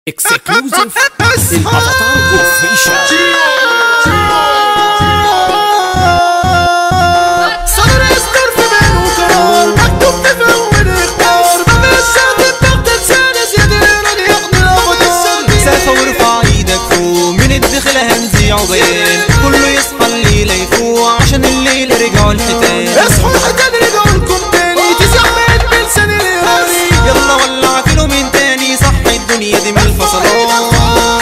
اكسكلوزيف الافاتار اوفيشال صدر يصدر في بينه قرار مكتوب تفون اختار ما فيش شرط الضغط لسانه زيادة يرد يقضي رفض السلبي سافة وارفع ايدك فوق من الدخلة هنزيع بيان كله يصحى الليل يفوق عشان الليل رجعوا الحيتان اصحوا الحيتان رجعوا لكم تاني تزعمت بلسان الايراني يلا ولع كيلو من تاني صح الدنيا دي من الفصلات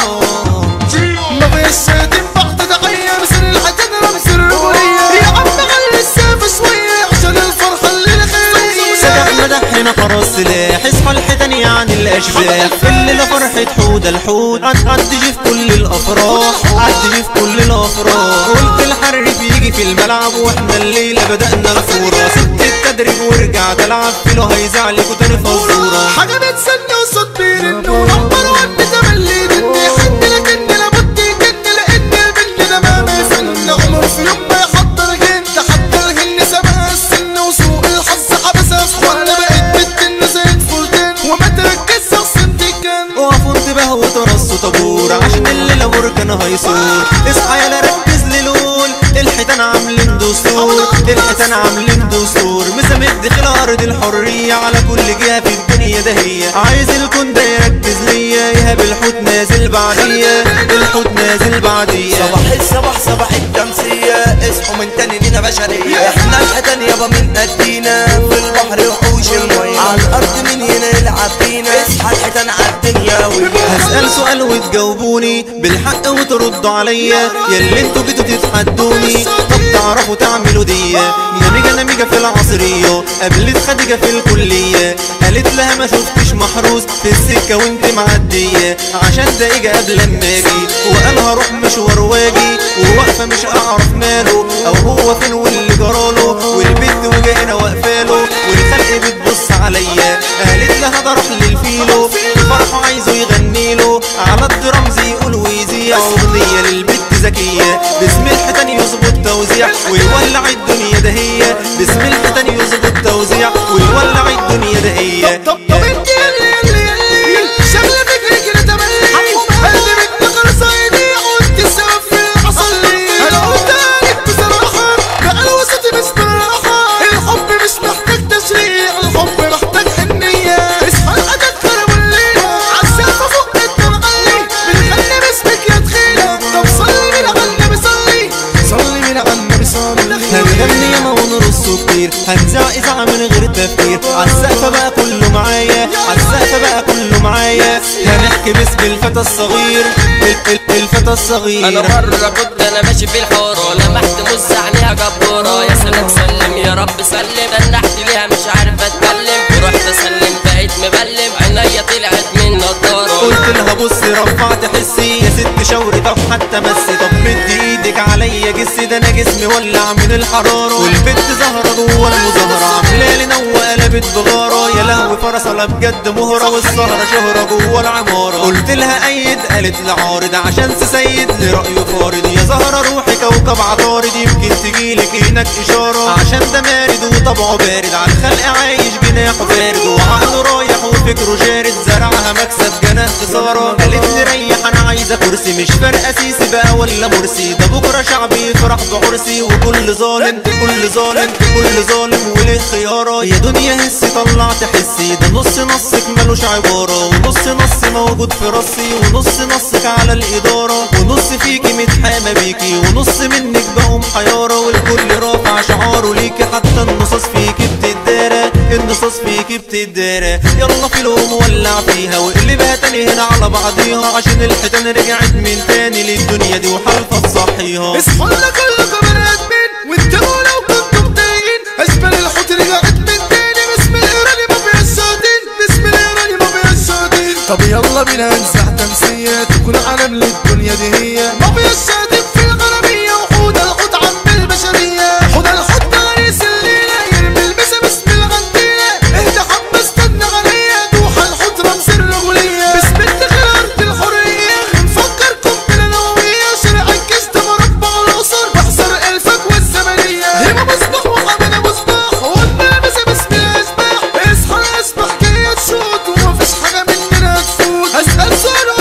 ما فيش شاتم بعض تغير سن الحيتان رمز الرجولية يا عم غلي السيف شوية عشان الفرحة اللي الخيرية سجع مدحنا خلاص سلاح اصحى الحيتان يعني الاشباح الليلة فرحة حود الحود عد عدي في كل الافراح عدي في كل الافراح قلت الحر بيجي في الملعب واحنا الليلة بدأنا الفورة سبت التدريب ورجعت العب فيلو هيزعلك وتاني فزورة حاجة بتسني وصوت بيرن ونمبر وان بتملي دني حن لكن لابد يجن لان البن ده ما بيفن عمر في يوم ما يحضر جن لحد الهن سبق السن وسوق الحظ حبسها في وانا بقيت بتن زي الفولتين وما تركزش احسن تكن وقفوا انتباه وترصوا طابور عشان الليلة بركان هيصور اصحى يلا ركز للول الحيتان عاملين دستور الحيتان عاملين دستور مسامد دخل ارض الحرية على كل جهة في الدنيا ده هي عايز الكون ده يركز ليا يهب الحوت نازل بعدية الحوت نازل بعدية صباح الصباح صباح التمسية اصحوا من تاني لينا بشرية احنا الحيتان يابا من قدينا في البحر وحوش المية على الارض مين هنا يلعب بينا اصحى الحيتان عالدنيا ويا هسأل سؤال وتجاوبوني بالحق وتردوا عليا ياللي انتوا جيتوا تتحدوني طب تعرفوا تعملوا دي نميجة نميجة في العصرية قابلت خديجة في الكلية قالت لها ما شفتش محروس في السكة وانت معدية عشان ده اجا قبل اما اجي وقال هروح مشوار واجي وواقفة مش اعرف ماله او هو فين واللي جراله والبنت وجاينا واقفاله والخلق بتبص عليا قالت لها ده راح للفيلو فرحه عايزه يغني له على الدرامز يقول ويذيع اغنيه للبت ذكيه باسم الحيتان يظبط توزيع ويولع الدنيا ده هي باسم الحيتان يظبط توزيع ويولع الدنيا ده هي طب طب انت يلي يلي يلي شغلة فكرك كده تملي قلبي بتنقر صيدي وانت السبب في اللي حصل لي انا قلت لك بصراحة بقى وسطي باستراحة الحب مش محتاج تشريع الحب محتاج حنية اصحى الأدب كرم الليل عالسقف فوق انت مغلي بنغني باسمك يا تخيلة طب صلي من على النبي صلي صلي من على النبي صلي هنغني ياما ونرص كتير هنزع إذاعة من غير تفكير عالسقف بقى كله معايا عالسقف بقى كله معايا هنحكي باسم الفتى الصغير ال- ال- الفتى الصغير انا مرة كنت انا ماشي في الحارة لمحت مز عليها جبارة يا سلام سلم يا رب سلم تنحت ليها مش عارف اتكلم رحت اسلم بقيت مبلم عينيا طلعت من نضارة قلت لها بصي رفعت حسي يا ست شاوري طب حتى مسي طب مدي ايدك عليا جسي ده انا جسمي ولع من الحراره والبنت زهره جوه المظاهره عامله لي نوه قلبت بغاره يا لهوي فرصه لا بجد مهره والسهره شهره جوه العماره قلت لها ايد قالت لي عارض عشان تسيد لرايه فارض يا زهره روحي كوكب عطارد يمكن تجيلك هناك اشاره عشان ده مارد وطبعه بارد على الخلق عايش جناحه بارد وعقله رايح وفكره شارد زرعها مكسب جنى خساره قالت لي ريح انا عايزه كرسي مش فارقه سيسي بقى ولا مرسي ده بكره شعبي يفرح بعرسي وكل ظالم كل ظالم كل ظالم وليه خياره يا دنيا هسي طلعت حسي ده نص نصك ملوش عباره ونص نص موجود في راسي ونص نصك على الاداره ونص فيكي متحامى بيكي ونص منك بقوم حياره والكل رافع شعاره ليكي حتى النصاص فيكي بتدارى النصاص فيكي بتدارى يلا في الهوم ولع فيها واقلبها تاني هنا على بعضيها عشان الحيتان رجعت من تاني للدنيا دي وحالفة تصحيها اصحوا لنا كلكم بني ادمين وانتوا لو كنتم تايهين اشبال الحوت رجعت من تاني باسم الايراني ما بيصادين باسم الايراني ما بيصادين طب يلا بينا ننزع تمسية تكون علم للدنيا دي هي ما بيصادين في الغربية وحود الحوت عم البشرية حود الحوت ده رئيس الليلة يرمي المسا باسم الغندية اهدى حبة استنى غنية دوح الحوت رمز الرجولية باسم الدخل ارض الحرية نفكركم بالنووية شارع الكيس ده مربع الاقصر بحصر الفك والزمنية هبة مصباح وحمد مصباح والنبس باسم الاشباح اصحى الاشباح جاية تشوت ومفيش حاجة مننا تفوت اسأل سؤال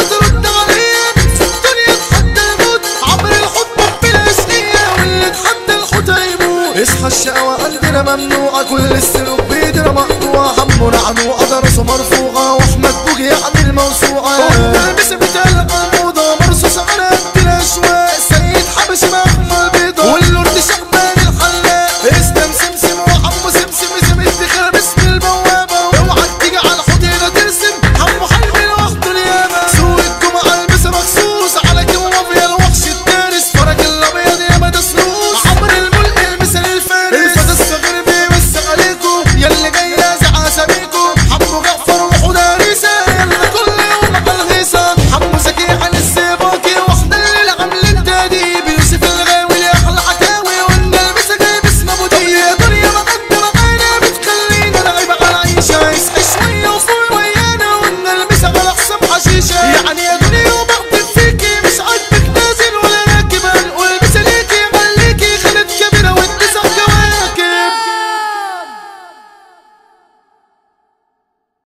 ممنوعة كل السلوك بيدنا مقطوعة حمو نعنوعة درسه مرفوعة واحمد بوجي يعني الموسوعة البس بتاع الموضة مرصوص على قد الأشواق سيد حبش محمى البيضة واللورد شعبان الحلاق اسلام سمسم وحمو سمسم اسم الدخل باسم البوابة اوعى تيجي على الحطيرة ترسم حمو حلمي لوحده اليابة سوق الجمعة البس مخصوص على كم مافيا الوحش الدارس فرج الابيض يا مدى سلوس عمر الملك المثل الفارس الفتى الصغير بيمس عليكم ياللي جاي لازع اساميكم حمو جعفر وحوده عريسة يلا كل يوم على الغيصة حمو زكي عن السيباكي واحدة اللي عامل التاديب يوسف الغاوي اللي احلى حكاوي قلنا المسا جايب اسم ابو ديب يا دنيا مقدمة معانا بتخلينا نعيب على العيشة اصحي شوية وفوق ويانا قلنا المسا على حساب حشيشة يعني يا